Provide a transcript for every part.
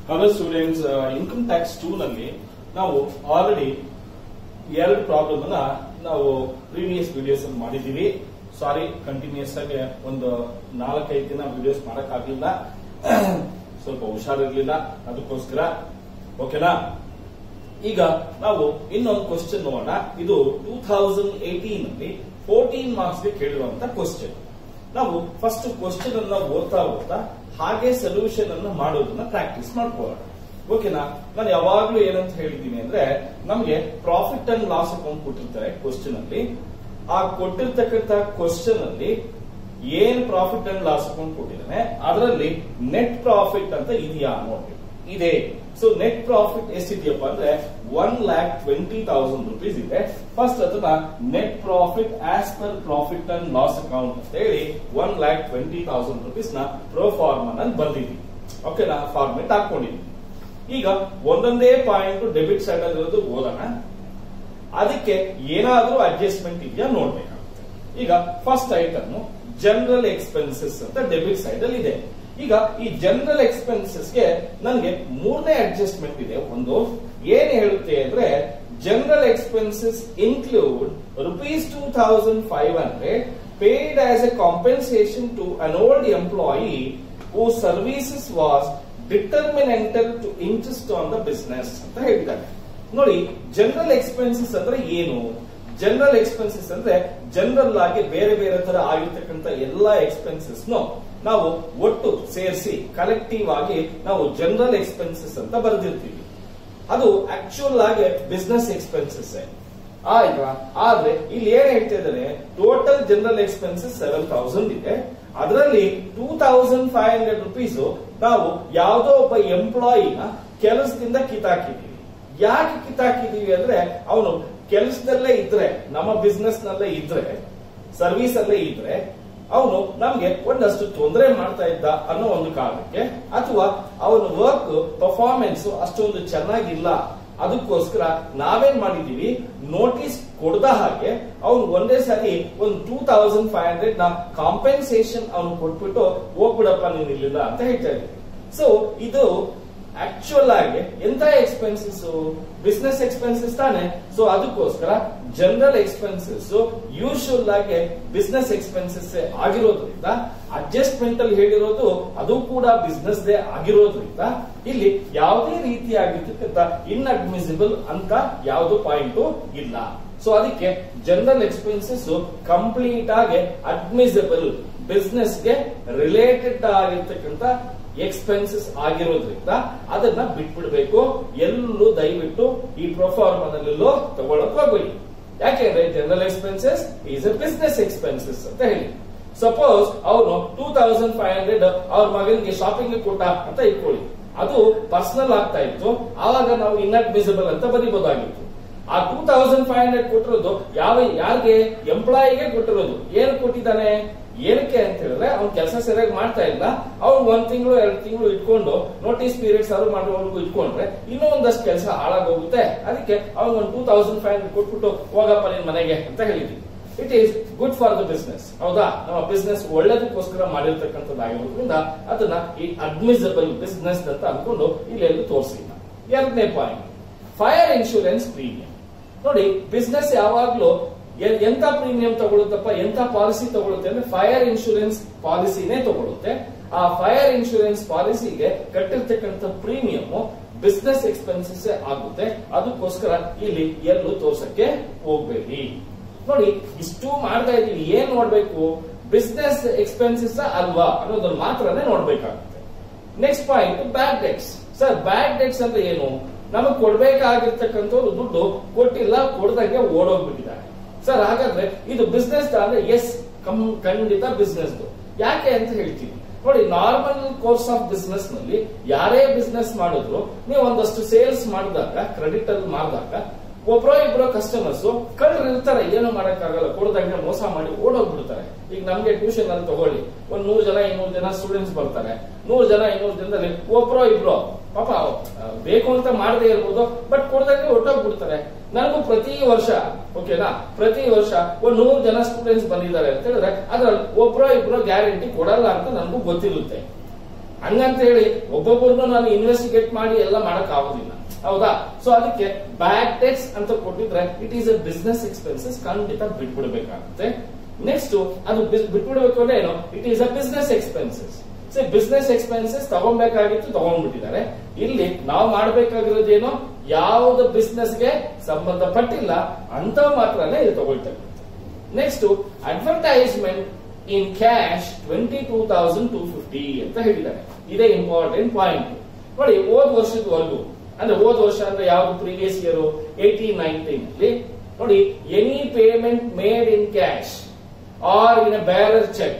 hello students income tax two ನಲ್ಲಿ ನಾವು already ಎರಡು ಪ್ರಾಬ್ಲಮ್ ಅನ್ನ ನಾವು ಪ್ರೀವಿಯಸ್ ವಿಡಿಯೋಸ್ ಅಲ್ಲಿ ಮಾಡಿದೀವಿ ಸಾರಿ ಕಂಟಿನ್ಯೂಸ್ ಆಗಿ ಒಂದು ನಾಲ್ಕೈದು ದಿನ ವಿಡಿಯೋಸ್ ಮಾಡಕ್ಕಾಗ್ಲಿಲ್ಲ ಸ್ವಲ್ಪ ಹುಷಾರಿರ್ಲಿಲ್ಲ ಅದಕ್ಕೋಸ್ಕರ ಓಕೆನಾ ಈಗ ನಾವು ಇನ್ನೊಂದು ಕ್ವಶನ್ ನೋಡೋಣ ಇದು ಟೂ ಥೌಸಂಡ್ ಏಟೀನ್ ಅಲ್ಲಿ ಫೋರ್ಟೀನ್ ಮಾರ್ಕ್ಸ್ ಗೆ ಕೇಳಿರುವಂತ ಕ್ವಶನ್ ನಾವು ಫಸ್ಟ್ ಕ್ವಶನ್ ಅನ್ನ ಓದ್ತಾ ಓದ್ತಾ ಹಾಗೆ ಸೊಲ್ಯೂಷನ್ ಅನ್ನ ಮಾಡೋದನ್ನ ಪ್ರಾಕ್ಟೀಸ್ ಮಾಡ್ಕೊಳ್ಳೋಣ ಓಕೆನಾ ನಾನು ಯಾವಾಗ್ಲೂ ಏನಂತ ಹೇಳಿದ್ದೀನಿ ಅಂದ್ರೆ ನಮ್ಗೆ ಪ್ರಾಫಿಟ್ ಅಂಡ್ ಲಾಸ್ ಅಕೌಂಟ್ ಕೊಟ್ಟಿರ್ತಾರೆ ಕ್ವಶನ್ ಅಲ್ಲಿ ಆ ಕೊಟ್ಟಿರ್ತಕ್ಕಂತ ಕ್ವಶನ್ ಅಲ್ಲಿ ಏನ್ ಪ್ರಾಫಿಟ್ ಅಂಡ್ ಲಾಸ್ ಅಕೌಂಟ್ ಕೊಟ್ಟಿದ್ದಾನೆ ಅದರಲ್ಲಿ ನೆಟ್ ಪ್ರಾಫಿಟ್ ಅಂತ ಇದೆಯಾ ನೋಡಿ ಇದೆ ಸೊ ನೆಟ್ ಪ್ರಾಫಿಟ್ ಎಷ್ಟಿದೆಯಪ್ಪ ಅಂದ್ರೆ one lakh twenty thousand rupees ಇದೆ ಫಸ್ಟ್ ಅದನ್ನ net profit as per profit and loss account ಅಂತ ಹೇಳಿ one lakh twenty thousand rupees ನ ಪ್ರೋ ಫಾರ್ಮ್ ನಲ್ಲಿ ಬಂದಿದ್ದೀವಿ ಓಕೆನಾ ಫಾರ್ಮೆಟ್ ಹಾಕೊಂಡಿದ್ದೀವಿ ಈಗ ಒಂದೊಂದೇ ಪಾಯಿಂಟ್ ಡೆಬಿಟ್ ಸೈಡ್ ಅಲ್ಲಿರೋದು ಓದೋಣ ಅದಕ್ಕೆ ಏನಾದ್ರೂ ಅಡ್ಜಸ್ಟ್ಮೆಂಟ್ ಇದೆಯಾ ನೋಡ್ಬೇಕಾಗುತ್ತೆ ಈಗ ಫಸ್ಟ್ ಐಟಮ್ ಜನರಲ್ ಎಕ್ಸ್ಪೆನ್ಸಸ್ ಅಂತ ಡೆಬಿಟ್ ಸೈಡ್ ಅಲ್ಲಿ ಇದೆ ಈಗ ಈ ಜನರಲ್ ಎಕ್ಸ್ಪೆನ್ಸಸ್ ಗೆ ನನಗೆ ಮೂರನೇ ಅಡ್ಜಸ್ಟ್ಮೆಂಟ್ ಇದೆ ಒಂದು ಏನ್ ಹೇಳುತ್ತೆ ಅಂದ್ರೆ general expenses include rupees two thousand five hundred paid as a compensation to an old employee who services was detrimental to interest on the business ಅಂತ ಹೇಳಿದ್ದಾರೆ ನೋಡಿ ಜನರಲ್ ಎಕ್ಸ್ಪೆನ್ಸಸ್ ಅಂದ್ರೆ ಏನು ಜನರಲ್ ಎಕ್ಸ್ಪೆನ್ಸಸ್ ಅಂದ್ರೆ ಜನರಲ್ ಆಗಿ ಬೇರೆ ಬೇರೆ ತರ ಆಗಿರ್ತಕ್ಕಂಥ ಎಲ್ಲಾ ಎಕ್ಸ್ಪೆನ್ಸಸ್ ನಾವು ಒಟ್ಟು ಸೇರಿಸಿ ಕಲೆಕ್ಟಿವ್ ಆಗಿ ನಾವು ಜನರಲ್ ಎಕ್ಸ್ಪೆನ್ಸಸ್ ಅಂತ ಬರೆದಿರ್ತೀವಿ ಅದು ಆಕ್ಚುಯಲ್ ಆಗಿ ಬಿಸ್ನೆಸ್ ಎಕ್ಸ್ಪೆನ್ಸಸ್ ಆಯ್ತಾ ಆದ್ರೆ ಇಲ್ಲಿ ಏನ್ ಹೇಳ್ತಾ ಇದ್ದಾರೆ total general expenses seven thousand ಇದೆ ಅದರಲ್ಲಿ two thousand five hundred rupees ನಾವು ಯಾವುದೋ ಒಬ್ಬ ಎಂಪ್ಲಾಯಿನ ಕೆಲಸದಿಂದ ಕಿತ್ತಾಕಿದೀವಿ ಯಾಕೆ ಕಿತ್ತಾಕಿದೀವಿ ಅಂದ್ರೆ ಅವನು ಕೆಲಸದಲ್ಲೇ ಇದ್ರೆ ನಮ್ಮ ಬಿಸ್ನೆಸ್ ನಲ್ಲೇ ಇದ್ರೆ ಸರ್ವಿಸ್ ಅಲ್ಲೇ ಇದ್ರೆ ಅವನು ನಮ್ಗೆ ಒಂದಷ್ಟು ತೊಂದರೆ ಮಾಡ್ತಾ ಇದ್ದ ಅನ್ನೋ ಒಂದು ಕಾರಣಕ್ಕೆ ಅಥವಾ ಅವನ ವರ್ಕ್ ಪರ್ಫಾರ್ಮೆನ್ಸ್ ಅಷ್ಟೊಂದು ಚೆನ್ನಾಗಿಲ್ಲ ಅದಕ್ಕೋಸ್ಕರ ನಾವೇನ್ ಮಾಡಿದೀವಿ ನೋಟಿಸ್ ಕೊಡದ ಹಾಗೆ ಅವ್ನು ಒಂದೇ ಸಾರಿ ಒಂದು ಟೂ ತೌಸಂಡ್ ಫೈವ್ ಹಂಡ್ರೆಡ್ ನ ಕಾಂಪೆನ್ಸೇಷನ್ ಅವನು ಕೊಟ್ಬಿಟ್ಟು ಹೋಗ್ಬಿಡಪ್ಪ ನೀನ್ ಇಲ್ಲಿಲ್ಲ ಅಂತ ಹೇಳ್ತಾ ಇದ್ದೀವಿ ಸೊ ಇದು ಆಕ್ಚುಯಲ್ ಆಗಿ ಎಂತ ಎಕ್ಸ್ಪೆನ್ಸಸ್ ಬಿಸ್ನೆಸ್ ಎಕ್ಸ್ಪೆನ್ಸಸ್ ತಾನೆ ಸೊ ಅದಕ್ಕೋಸ್ಕರ ಜನರಲ್ ಎಕ್ಸ್ಪೆನ್ಸಸ್ ಯೂಶುವಲ್ ಆಗಿ ಬಿಸ್ನೆಸ್ ಎಕ್ಸ್ಪೆನ್ಸಸ್ ಆಗಿರೋದ್ರಿಂದ ಅಡ್ಜಸ್ಟ್ಮೆಂಟ್ ಅಲ್ಲಿ ಹೇಳಿರೋದು ಅದು ಕೂಡ ಬಿಸ್ನೆಸ್ ದೇ ಆಗಿರೋದ್ರಿಂದ ಇಲ್ಲಿ ಯಾವುದೇ ರೀತಿಯಾಗಿರ್ತಕ್ಕಂಥ ಇನ್ಅಡ್ಮಿಸಿಬಲ್ ಅಂತ ಯಾವುದು ಪಾಯಿಂಟ್ ಇಲ್ಲ ಸೊ ಅದಕ್ಕೆ ಜನರಲ್ ಎಕ್ಸ್ಪೆನ್ಸಸ್ ಕಂಪ್ಲೀಟ್ ಆಗಿ ಅಡ್ಮಿಸಿಬಲ್ ಬಿಸ್ನೆಸ್ ಗೆ ರಿಲೇಟೆಡ್ ಆಗಿರ್ತಕ್ಕಂಥ ಎಕ್ಸ್ಪೆನ್ಸಸ್ ಆಗಿರೋದ್ರಿಂದ ಅದನ್ನ ಬಿಟ್ಬಿಡ್ಬೇಕು ಎಲ್ಲೂ ದಯವಿಟ್ಟು ಈ ಪ್ರೊಫಾರ್ಮನಲ್ಲೂ ತಗೊಳಕ್ ಹೋಗ್ಬೇಡಿ ಯಾಕೆಂದ್ರೆ general expenses is a business expenses ಅಂತ ಹೇಳಿ ಸಪೋಸ್ ಅವನು ಟೂ ತೌಸಂಡ್ ಫೈವ್ ಹಂಡ್ರೆಡ್ ಅವ್ರ ಮಗನಿಗೆ ಶಾಪಿಂಗ್ ಕೊಟ್ಟ ಅಂತ ಇಟ್ಕೊಳ್ಳಿ ಅದು ಪರ್ಸನಲ್ ಆಗ್ತಾ ಇತ್ತು ಆವಾಗ ನಾವು ಇನ್ಅಡ್ಮಿಸಿಬಲ್ ಅಂತ ಬರೀಬಹುದಾಗಿತ್ತು ಆ ಟೂ ತೌಸಂಡ್ ಫೈವ್ ಹಂಡ್ರೆಡ್ ಕೊಟ್ಟಿರೋದು ಯಾವ ಯಾರಿಗೆ ಎಂಪ್ಲಾಯಿಗೆ ಕೊಟ್ಟಿರೋದು ಏನು ಕೊಟ್ಟಿದ್ದಾನೆ ಏನಕ್ಕೆ ಅಂತ ಹೇಳಿದ್ರೆ ಅವ್ನು ಕೆಲಸ ಸರಿಯಾಗಿ ಮಾಡ್ತಾ ಇಲ್ಲ ಅವ್ನು ಒಂದ್ ತಿಂಗಳು ಎರಡು ತಿಂಗಳು ಇಟ್ಕೊಂಡು ನೋಟಿಸ್ ಪೀರಿಯಡ್ ಸರ್ವ್ ಮಾಡೋವರೆಗೂ ಇಟ್ಕೊಂಡ್ರೆ ಇನ್ನೂ ಒಂದಷ್ಟು ಕೆಲಸ ಹಾಳಾಗೋಗುತ್ತೆ ಅದಕ್ಕೆ ಅವ್ನು ಒಂದು ಟೂ ತೌಸಂಡ್ ಫೈವ್ ಹಂಡ್ರೆಡ್ ಕೊಟ್ಬಿಟ್ಟು ಹೋಗಪ್ಪ ನಿನ್ ಮನೆಗೆ ಅಂತ ಹೇಳಿದ್ವಿ it is good for the business ಹೌದಾ ನಮ್ಮ ಬಿಸ್ನೆಸ್ ಒಳ್ಳೇದಕ್ಕೋಸ್ಕರ ಮಾಡಿರ್ತಕ್ಕಂಥದ್ದಾಗಿರೋದ್ರಿಂದ ಅದನ್ನ ಈ ಅಡ್ಮಿಸಬಲ್ ಬಿಸ್ನೆಸ್ ಅಂತ ಅನ್ಕೊಂಡು ಇಲ್ಲೆಲ್ಲೂ ತೋರಿಸಿಲ್ಲ ಎರಡನೇ ಪಾಯಿಂಟ್ ಫೈರ್ ಇನ್ಶೂರೆನ್ಸ್ ಪ್ರೀಮಿಯಂ ನೋಡಿ ಬಿಸ್ನೆಸ್ ಯಾವಾಗ್ಲೂ ಎ- ಎಂತ ಪ್ರೀಮಿಯಂ ತಗೊಳುತ್ತಪ್ಪ ಎಂತ ಪಾಲಿಸಿ ತಗೊಳುತ್ತೆ ಅಂದ್ರೆ ಫೈರ್ ಇನ್ಶೂರೆನ್ಸ್ ಪಾಲಿಸಿನೇ ತಗೊಳುತ್ತೆ ಆ ಫೈರ್ ಇನ್ಶೂರೆನ್ಸ್ ಪಾಲಿಸಿಗೆ ಕಟ್ಟಿರ್ತಕ್ಕಂಥ ಪ್ರೀಮಿಯಂ ಬಿಸ್ನೆಸ್ ಎಕ್ಸ್ಪೆನ್ಸಸ್ ಆಗುತ್ತೆ ಅದಕ್ಕೋಸ್ಕರ ಇಲ್ಲಿ ಎಲ್ಲೂ ತೋರ್ಸಕ್ಕೆ ಹೋಗ್ಬೇಡಿ ನೋಡಿ ಇಷ್ಟು ಮಾಡ್ತಾ ಇದೀವಿ ಏನ್ ನೋಡ್ಬೇಕು ಬಿಸ್ನೆಸ್ ಎಕ್ಸ್ಪೆನ್ಸಸ್ ಅಲ್ವಾ ಅನ್ನೋದನ್ನ ಮಾತ್ರನೇ ನೋಡ್ಬೇಕಾಗುತ್ತೆ next point bad debts sir bad debts ಅಂದ್ರೆ ಏನು ನಮಗ್ ಕೊಡ್ಬೇಕಾಗಿರ್ತಕ್ಕಂಥವ್ರು ದುಡ್ಡು ಕೊಟ್ಟಿಲ್ಲ ಕೊಡ್ದಂಗೆ ಓಡೋಗ್ಬಿಟ್ಟಿದ್ದಾರೆ ಸರ್ ಹಾಗಾದ್ರೆ ಇದು ಬಿಸ್ನೆಸ್ ಅಂದ್ರೆ ಎಸ್ ಖಂಡಿತ ಬಿಸ್ನೆಸ್ ಯಾಕೆ ಅಂತ ಹೇಳ್ತೀನಿ ನೋಡಿ ನಾರ್ಮಲ್ ಕೋರ್ಸ್ ಆಫ್ ಬಿಸ್ನೆಸ್ ನಲ್ಲಿ ಯಾರೇ ಬಿಸ್ನೆಸ್ ಮಾಡಿದ್ರು ನೀವು ಒಂದಷ್ಟು ಸೇಲ್ಸ್ ಮಾಡಿದಾಗ ಕ್ರೆಡಿಟ್ ಅಲ್ಲಿ ಮಾಡಿದಾಗ ಒಬ್ರೋ ಇಬ್ರೋ ಕಸ್ಟಮರ್ಸ್ ಕಳ್ಳರು ಇರ್ತಾರೆ ಏನು ಮಾಡಕ್ಕಾಗಲ್ಲ ಕೊಡ್ದಂಗೆ ಮೋಸ ಮಾಡಿ ಓಡೋಗ್ಬಿಡ್ತಾರೆ ಈಗ ನಮ್ಗೆ ಟ್ಯೂಷನ್ ಅಲ್ಲಿ ತಗೊಳ್ಳಿ ಒಂದ್ ನೂರ್ ಜನ ಇನ್ನೂರ್ ಜನ ಸ್ಟೂಡೆಂಟ್ಸ್ ಬರ್ತಾರೆ ನೂರ್ ಜನ ಇನ್ನೂರ್ ಜನದಲ್ಲಿ ಒಬ್ರೋ ಇಬ್ರೋ ಪಾಪ ಆ, ಬೇಕು ಅಂತ ಮಾಡದೇ ಇರ್ಬೋದು ಬಟ್ ಕೊಡ್ದಂಗೆ ಹೊಟ್ಟೋಗ್ಬಿಡ್ತಾರೆ ನನಗೂ ಪ್ರತಿ ವರ್ಷ ಓಕೆನಾ ಪ್ರತಿ ವರ್ಷ ಒಂದ್ ನೂರು ಜನ ಸ್ಟೂಡೆಂಟ್ಸ್ ಬಂದಿದ್ದಾರೆ ಅಂತ ಹೇಳಿದ್ರೆ ಅದ್ರಲ್ಲಿ ಒಬ್ರೋ ಇಬ್ರೋ ಗ್ಯಾರಂಟಿ ಕೊಡಲ್ಲ ಅಂತ ನನಗೂ ಗೊತ್ತಿರುತ್ತೆ ಹಂಗಂತ ಹೇಳಿ ಒಬ್ಬೊಬ್ಬರನ್ನು ನಾನು ಇನ್ವೆಸ್ಟಿಗೇಟ್ ಮಾಡಿ ಎಲ್ಲ ಮಾಡಕ್ ಆಗುದಿಲ್ಲ ಹೌದಾ ಸೊ ಅದಕ್ಕೆ ಬ್ಯಾಡ್ ಟೆಕ್ಸ್ ಅಂತ ಕೊಟ್ಟಿದ್ರೆ it is a business expenses ಖಂಡಿತ ಬಿಟ್ಬಿಡ್ಬೇಕಾಗುತ್ತೆ ನೆಕ್ಸ್ಟ್ ಅದು ಬಿಸ್- ಬಿಟ್ಬಿಡ್ಬೇಕು ಅಂದ್ರೆ ಏನು it is a business expenses so business expenses ತಗೊಂಡ್ಬೇಕಾಗಿತ್ತು ತಗೊಂಡ್ಬಿಟ್ಟಿದ್ದಾರೆ ಇಲ್ಲಿ ನಾವು ಮಾಡ್ಬೇಕಾಗಿರೋದೇನು ಯಾವ್ದು ಬಿಸ್ನೆಸ್ಗೆ ಸಂಬಂಧಪಟ್ಟಿಲ್ಲ ಅಂತ ಮಾತ್ರನೇ ಇದು ತಗೊಳ್ತಾರೆ next advertisement in cash twenty two thousand two fifty ಅಂತ ಹೇಳಿದ್ದಾರೆ ಇದೇ ಇಂಪಾರ್ಟೆಂಟ್ ಪಾಯಿಂಟ್ ನೋಡಿ ಹೋದ್ ವರ್ಷದವರೆಗೂ ಅಂದ್ರೆ ಹೋದ್ ವರ್ಷ ಅಂದ್ರೆ ಯಾವ್ದು ಪ್ರೀವಿಯಸ್ ಇಯರ್ ಏಟೀನ್ ನೈನ್ಟೀನ್ ಅಲ್ಲಿ ನೋಡಿ any payment made in cash or in a bearer cheque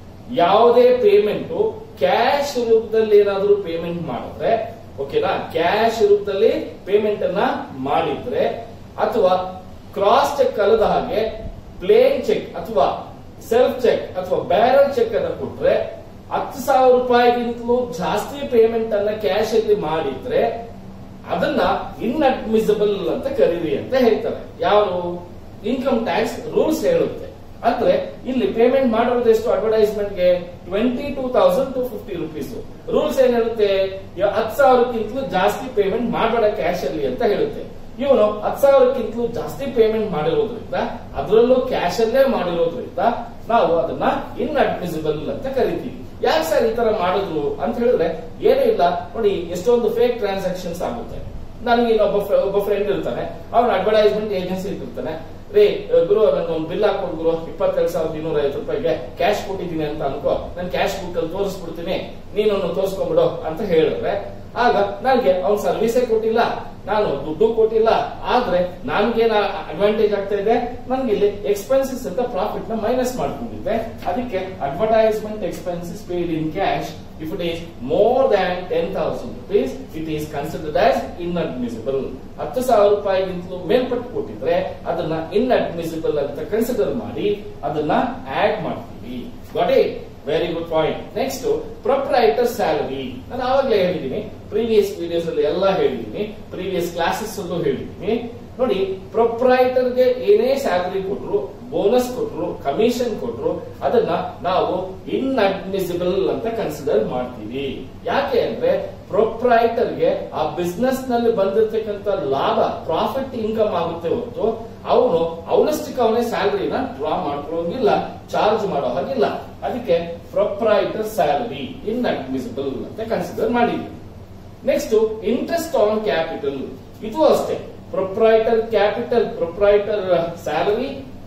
ಯಾವುದೇ ಪೇಮೆಂಟ್ ಕ್ಯಾಶ್ ರೂಪದಲ್ಲಿ ಏನಾದರೂ ಪೇಮೆಂಟ್ ಮಾಡಿದ್ರೆ ಓಕೆನಾ ಕ್ಯಾಶ್ ರೂಪದಲ್ಲಿ ಪೇಮೆಂಟ್ ಅನ್ನ ಮಾಡಿದ್ರೆ ಅಥವಾ ಕ್ರಾಸ್ ಚೆಕ್ ಅಲ್ಲದ ಹಾಗೆ ಪ್ಲೇನ್ ಚೆಕ್ ಅಥವಾ ಸೆಲ್ಫ್ ಚೆಕ್ ಅಥವಾ ಬ್ಯಾರಲ್ ಚೆಕ್ ಅನ್ನ ಕೊಟ್ರೆ ಹತ್ತು ಸಾವಿರ ರೂಪಾಯಿಗಿಂತಲೂ ಜಾಸ್ತಿ ಪೇಮೆಂಟ್ ಅನ್ನ ಕ್ಯಾಶ್ ಅಲ್ಲಿ ಮಾಡಿದ್ರೆ ಅದನ್ನ ಇನ್ಅಡ್ಮಿಸಿಬಲ್ ಅಂತ ಕರೀರಿ ಅಂತ ಹೇಳ್ತಾರೆ ಯಾರು ಇನ್ಕಮ್ ಟ್ಯಾಕ್ಸ್ ರೂಲ್ಸ್ ಹೇಳುತ್ತೆ ಅಂದ್ರೆ ಇಲ್ಲಿ ಪೇಮೆಂಟ್ ಮಾಡಿರೋದು ಎಷ್ಟು ಅಡ್ವರ್ಟೈಸ್ಮೆಂಟ್ ಗೆ twenty two thousand two fifty rupees rules ಏನ್ ಹೇಳುತ್ತೆ ಇವ- ಹತ್ತು ಸಾವಿರಕ್ಕಿಂತಲೂ ಜಾಸ್ತಿ ಪೇಮೆಂಟ್ ಮಾಡಬೇಡ ಕ್ಯಾಶ್ ಅಲ್ಲಿ ಅಂತ ಹೇಳುತ್ತೆ ಇವನು ಹತ್ತು ಸಾವಿರಕ್ಕಿಂತಲೂ ಜಾಸ್ತಿ ಪೇಮೆಂಟ್ ಮಾಡಿರೋದ್ರಿಂದ ಅದರಲ್ಲೂ ಕ್ಯಾಶ್ ಅಲ್ಲೇ ಮಾಡಿರೋದ್ರಿಂದ ನಾವು ಅದನ್ನ ಇನ್ಅಡ್ಮಿಸಿಬಲ್ ಅಂತ ಕರಿತೀವಿ ಯಾಕೆ ಸರ್ ಈ ತರ ಮಾಡಿದ್ರು ಅಂತ ಹೇಳಿದ್ರೆ ಏನೂ ಇಲ್ಲ ನೋಡಿ ಎಷ್ಟೊಂದು ಫೇಕ್ ಟ್ರಾನ್ಸಾಕ್ಷನ್ಸ್ ಆಗುತ್ತೆ ನನಗೆ ಇನ್ನೊಬ್ಬ ಫ್ರ- ಒಬ್ಬ ಫ್ರೆಂಡ್ ಇರ್ತಾನೆ ಅವನ ಅಡ್ವರ್ಟೈಸ್ಮೆಂಟ್ ಏಜೆನ್ಸಿ ಇಟ್ಟಿರ್ತಾನೆ ರೇ ಗುರು ನನ್ಗೆ ಒಂದು ಬಿಲ್ ಹಾಕೊಂಡು ಗುರು ಇಪ್ಪತ್ತೆರಡು ಸಾವಿರದ ಇನ್ನೂರ ಐವತ್ತು ರೂಪಾಯಿಗೆ ಕ್ಯಾಶ್ ಕೊಟ್ಟಿದ್ದೀನಿ ಅಂತ ಅನ್ಕೋ ನಾನು ಕ್ಯಾಶ್ ಬುಕ್ ಅಲ್ಲಿ ತೋರಿಸ್ಬಿಡ್ತೀನಿ ನೀನೊಂದು ತೋರಿಸ್ಕೊಂಡ್ಬಿಡು ಅಂತ ಹೇಳಿದ್ರೆ ಆಗ ನನಗೆ ಅವ್ನ ಸರ್ವಿಸೇ ಕೊಟ್ಟಿಲ್ಲ ನಾನು ದುಡ್ಡು ಕೊಟ್ಟಿಲ್ಲ ಆದ್ರೆ ನನ್ಗೇನ ಅಡ್ವಾಂಟೇಜ್ ಆಗ್ತಾ ಇದೆ ನನ್ಗೆ ಇಲ್ಲಿ ಎಕ್ಸ್ಪೆನ್ಸಸ್ ಅಂತ ಪ್ರಾಫಿಟ್ ನ ಮೈನಸ್ ಮಾಡ್ಕೊಂಡಿದ್ದೆ ಅದಕ್ಕೆ advertisement expenses paid in cash if it is more than ten thousand rupees it is considered as inadmissible ಹತ್ತು ಸಾವಿರ ರೂಪಾಯಿಗಿಂತಲೂ ಮೇಲ್ಪಟ್ಟು ಕೊಟ್ಟಿದ್ರೆ ಅದನ್ನ ಇನ್ಅಡ್ಮಿಸಿಬಲ್ ಅಂತ ಕನ್ಸಿಡರ್ ಮಾಡಿ ಅದನ್ನ ಆಡ್ ಮಾಡ್ತೀವಿ got it very good point next proprietor salary ನಾನು ಆವಾಗಲೇ ಹೇಳಿದ್ದೀನಿ ಪ್ರೀವಿಯಸ್ ವಿಡಿಯೋಸ್ ಅಲ್ಲಿ ಎಲ್ಲ ಹೇಳಿದ್ದೀನಿ ಪ್ರೀವಿಯಸ್ ಕ್ಲಾಸಸ್ ಅಲ್ಲೂ ಹೇಳಿದ್ದೀನಿ ನೋಡಿ ಪ್ರೊಪ್ರೈಟರ್ ಗೆ ಏನೇ ಸ್ಯಾಲರಿ ಕೊಟ್ರು ಬೋನಸ್ ಕೊಟ್ರು ಕಮಿಷನ್ ಕೊಟ್ರು ಅದನ್ನ ನಾವು ಇನ್ಅಡ್ಮಿಸಿಬಲ್ ಅಂತ ಕನ್ಸಿಡರ್ ಮಾಡ್ತೀವಿ ಯಾಕೆ ಅಂದ್ರೆ ಪ್ರೊಪ್ರೈಟರ್ ಗೆ ಆ ಬಿಸ್ನೆಸ್ ನಲ್ಲಿ ಬಂದಿರತಕ್ಕಂತ ಲಾಭ ಪ್ರಾಫಿಟ್ ಇನ್ಕಮ್ ಆಗುತ್ತೆ ಹೊರತು ಅವನು ಅವನಷ್ಟಕ್ಕೆ ಅವನೇ ಸ್ಯಾಲರಿನ ಡ್ರಾ ಮಾಡ್ಕೊಳ್ಳೋಂಗಿಲ್ಲ ಚಾರ್ಜ್ ಮಾಡೋ ಹಾಗಿಲ್ಲ ಅದಕ್ಕೆ ಪ್ರೊಪ್ರೈಟರ್ ಸ್ಯಾಲರಿ ಇನ್ಅಡ್ಮಿಸಿಬಲ್ ಅಂತ ಕನ್ಸಿಡರ್ ಮಾಡಿದ್ವಿ ನೆಕ್ಸ್ಟ್ ಇಂಟ್ರೆಸ್ಟ್ ಆನ್ ಕ್ಯಾಪಿಟಲ್ ಇದು ಅಷ್ಟೇ proprietor capital proprietor salary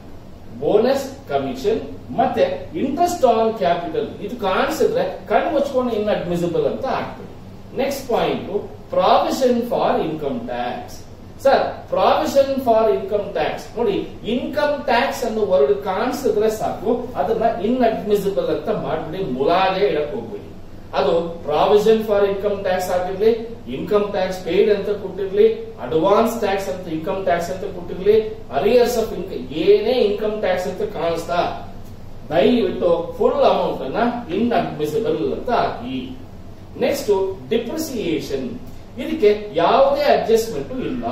bonus commission ಮತ್ತೆ ಇಂಟ್ರೆಸ್ಟ್ ಆನ್ ಕ್ಯಾಪಿಟಲ್ ಇದು ಕಾಣಿಸಿದ್ರೆ ಕಣ್ಣು ಮುಚ್ಕೊಂಡು ಇನ್ಅಡ್ಮಿಸಿಬಲ್ ಅಂತ ಆಗ್ತದೆ next point provision for income tax sir provision for income tax ನೋಡಿ ಇನ್ಕಮ್ ಟ್ಯಾಕ್ಸ್ ಅನ್ನು ವರ್ಡ್ ಕಾಣಿಸಿದ್ರೆ ಸಾಕು ಅದನ್ನ ಇನ್ಅಡ್ಮಿಸಿಬಲ್ ಅಂತ ಮಾಡ್ಬಿಡಿ ಮುಲಾಗೆ ಇಡಕ್ ಹೋಗ್ಬೇಡಿ ಅದು ಪ್ರಾವಿಷನ್ ಫಾರ್ ಇನ್ಕಮ್ ಟ್ಯಾಕ್ಸ್ ಆಗಿರ್ಲಿ ಇನ್ಕಮ್ ಟ್ಯಾಕ್ಸ್ ಪೇಡ್ ಅಂತ ಕೊಟ್ಟಿರ್ಲಿ ಅಡ್ವಾನ್ಸ್ ಟ್ಯಾಕ್ಸ್ ಅಂತ ಇನ್ಕಮ್ ಟ್ಯಾಕ್ಸ್ ಅಂತ ಕೊಟ್ಟಿರ್ಲಿ ಅರಿಯರ್ಸ್ ಆಫ್ ಇನ್ಕಮ್ ಏನೇ ಇನ್ಕಮ್ ಟ್ಯಾಕ್ಸ್ ಅಂತ ಕಾಣಿಸ್ತಾ ದಯವಿಟ್ಟು ಫುಲ್ ಅಮೌಂಟ್ ಅನ್ನ ಇನ್ಅಡ್ಮಿಸಿಬಲ್ ಅಂತ ಹಾಕಿ ನೆಕ್ಸ್ಟ್ ಡಿಪ್ರಿಸಿಯೇಷನ್ ಇದಕ್ಕೆ ಯಾವುದೇ ಅಡ್ಜಸ್ಟ್ಮೆಂಟ್ ಇಲ್ಲ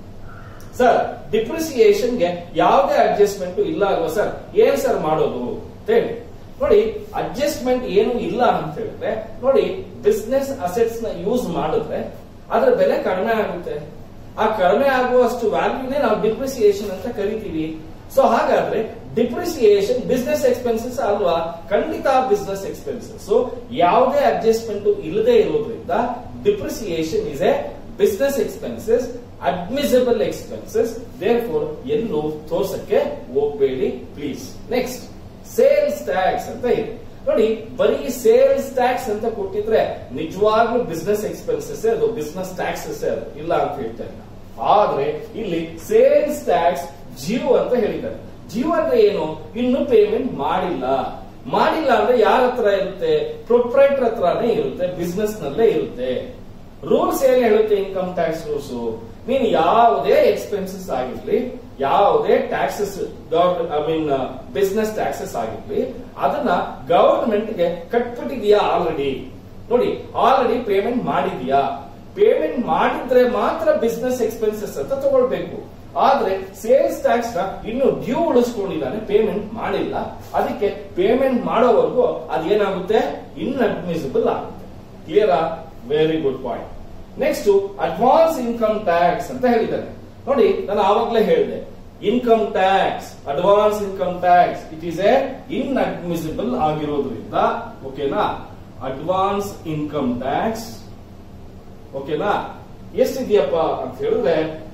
ಸರ್ ಡಿಪ್ರಿಸಿಯೇಷನ್ಗೆ ಯಾವುದೇ ಅಡ್ಜಸ್ಟ್ಮೆಂಟ್ ಇಲ್ಲ ಅಲ್ವಾ ಸರ್ ಏನ್ ಸರ್ ಮಾಡೋದು ಅಂತ ಹೇಳಿ ನೋಡಿ ಅಡ್ಜಸ್ಟ್ಮೆಂಟ್ ಏನು ಇಲ್ಲ ಅಂತ ಹೇಳಿದ್ರೆ ನೋಡಿ ಬಿಸ್ನೆಸ್ ಅಸೆಟ್ಸ್ ನ ಯೂಸ್ ಮಾಡಿದ್ರೆ ಅದರ ಬೆಲೆ ಕಡಿಮೆ ಆಗುತ್ತೆ ಆ ಕಡಿಮೆ ಆಗುವಷ್ಟು ವ್ಯಾಲ್ಯೂನೇ ನಾವು ಡಿಪ್ರಿಸಿಯೇಷನ್ ಅಂತ ಕರಿತೀವಿ ಸೊ ಹಾಗಾದ್ರೆ ಡಿಪ್ರಿಸಿಯೇಷನ್ ಬಿಸ್ನೆಸ್ ಎಕ್ಸ್ಪೆನ್ಸಸ್ ಅಲ್ವಾ ಖಂಡಿತ ಬಿಸ್ನೆಸ್ ಎಕ್ಸ್ಪೆನ್ಸಸ್ ಯಾವುದೇ ಅಡ್ಜಸ್ಟ್ಮೆಂಟ್ ಇಲ್ಲದೆ ಇರೋದ್ರಿಂದ depreciation is a business expenses admissible expenses therefore ಎಲ್ಲೂ ತೋರ್ಸಕ್ಕೆ ಹೋಗ್ಬೇಡಿ ಪ್ಲೀಸ್ ನೆಕ್ಸ್ಟ್ ಸೇಲ್ಸ್ ಟ್ಯಾಕ್ಸ್ ಅಂತ ಇದೆ ನೋಡಿ ಬರೀ ಸೇಲ್ಸ್ ಟ್ಯಾಕ್ಸ್ ಅಂತ ಕೊಟ್ಟಿದ್ರೆ ನಿಜವಾಗ್ಲೂ ಬಿಸ್ನೆಸ್ ಎಕ್ಸ್ಪೆನ್ಸಸ್ ಅದು ಬಿಸ್ನೆಸ್ ಟ್ಯಾಕ್ಸಸ್ ಇಲ್ಲ ಅಂತ ಹೇಳ್ತಾ ಇಲ್ಲ ಆದ್ರೆ ಇಲ್ಲಿ ಸೇಲ್ಸ್ ಟ್ಯಾಕ್ಸ್ ಜಿಯೋ ಅಂತ ಹೇಳಿದ್ದಾರೆ ಜಿಯೋ ಅಂದ್ರೆ ಏನು ಇನ್ನು ಪೇಮೆಂಟ್ ಮಾಡಿಲ್ಲ ಮಾಡಿಲ್ಲ ಅಂದ್ರೆ ಯಾರ ಹತ್ರ ಇರುತ್ತೆ ಪ್ರೊಪ್ರೈಟರ್ ಹತ್ರನೇ ಇರುತ್ತೆ ಬಿಸ್ನೆಸ್ ನಲ್ಲೇ ಇರುತ್ತೆ ರೂಲ್ಸ್ ಏನ್ ಹೇಳುತ್ತೆ ಇನ್ಕಮ್ ಟ್ಯಾಕ್ಸ್ ರೂಲ್ಸ್ ನೀನು ಯಾವುದೇ ಎಕ್ಸ್ಪೆನ್ಸಸ್ ಆಗಿರ್ಲಿ ಯಾವುದೇ taxes I mean business taxes ಆಗಿರ್ಲಿ ಅದನ್ನ ಗವರ್ಮೆಂಟ್ ಗೆ ಕಟ್ಬಿಟ್ಟಿದ್ಯಾ ಆಲ್ರೆಡಿ ನೋಡಿ ಆಲ್ರೆಡಿ ಪೇಮೆಂಟ್ ಮಾಡಿದ್ಯಾ ಪೇಮೆಂಟ್ ಮಾಡಿದ್ರೆ ಮಾತ್ರ ಬಿಸ್ನೆಸ್ ಎಕ್ಸ್ಪೆನ್ಸಸ್ ಅಂತ ತಗೊಳ್ಬೇಕು ಆದ್ರೆ ಸೇಲ್ಸ್ ಟ್ಯಾಕ್ಸ್ ನ ಇನ್ನು ಡ್ಯೂ ಉಳಿಸ್ಕೊಂಡಿದ್ದಾನೆ ಪೇಮೆಂಟ್ ಮಾಡಿಲ್ಲ ಅದಕ್ಕೆ ಪೇಮೆಂಟ್ ಮಾಡೋವರೆಗೂ ಅದೇನಾಗುತ್ತೆ ಇನ್ಅಡ್ಮಿಸಿಬಲ್ ಆಗುತ್ತೆ clear very good point next advance income tax ಅಂತ ಹೇಳಿದ್ದಾರೆ ನೋಡಿ ನಾನು ಆವಾಗಲೇ ಹೇಳಿದೆ income tax advance income tax it is a inadmissible ಆಗಿರೋದ್ರಿಂದ ಓಕೆನಾ ಅಡ್ವಾನ್ಸ್ ಇನ್ಕಮ್ ಟ್ಯಾಕ್ಸ್ ಓಕೆನಾ ಎಷ್ಟಿದೆಯಪ್ಪ ಅಂತ ಹೇಳಿದ್ರೆ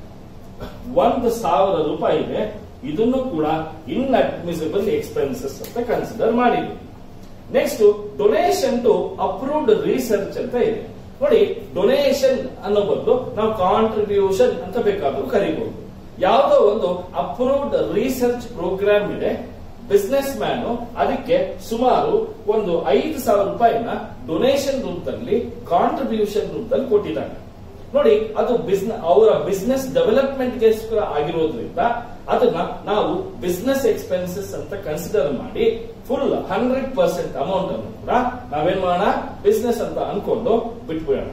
ಒಂದು ಸಾವಿರ ರೂಪಾಯಿ ಇದೆ ಇದನ್ನು ಕೂಡ ಇನ್ಅಡ್ಮಿಸಿಬಲ್ ಎಕ್ಸ್ಪೆನ್ಸಸ್ ಅಂತ ಕನ್ಸಿಡರ್ ಮಾಡಿದ್ವಿ next donation to approved research ಅಂತ ಇದೆ ನೋಡಿ ಡೊನೇಷನ್ ಅನ್ನೋ ಬದಲು ನಾವು ಕಾಂಟ್ರಿಬ್ಯೂಷನ್ ಅಂತ ಬೇಕಾದ್ರೂ ಕರಿಬಹುದು ಯಾವುದೋ ಒಂದು ಅಪ್ರೂವ್ಡ್ ರಿಸರ್ಚ್ ಪ್ರೋಗ್ರಾಮ್ ಇದೆ ಬಿಸ್ನೆಸ್ ಮ್ಯಾನ್ ಅದಕ್ಕೆ ಸುಮಾರು ಒಂದು ಐದು ಸಾವಿರ ರೂಪಾಯಿನ ಡೊನೇಷನ್ ರೂಪದಲ್ಲಿ ಕಾಂಟ್ರಿಬ್ಯೂಷನ್ ರೂಪದಲ್ಲಿ ಕೊಟ್ಟಿದ್ದಾನೆ ನೋಡಿ ಅದು ಬಿಸ್ನೆಸ್ ಅವರ ಬಿಸ್ನೆಸ್ ಡೆವಲಪ್ಮೆಂಟ್ ಗೋಸ್ಕರ ಆಗಿರೋದ್ರಿಂದ ಅದನ್ನ ನಾವು ಬಿಸ್ನೆಸ್ ಎಕ್ಸ್ಪೆನ್ಸಸ್ ಅಂತ ಕನ್ಸಿಡರ್ ಮಾಡಿ ಫುಲ್ ಹಂಡ್ರೆಡ್ ಪರ್ಸೆಂಟ್ ಅಮೌಂಟ್ ಅನ್ನು ಕೂಡ ನಾವೇನ್ ಮಾಡೋಣ ಬಿಸ್ನೆಸ್ ಅಂತ ಅನ್ಕೊಂಡು ಬಿಟ್ಬಿಡೋಣ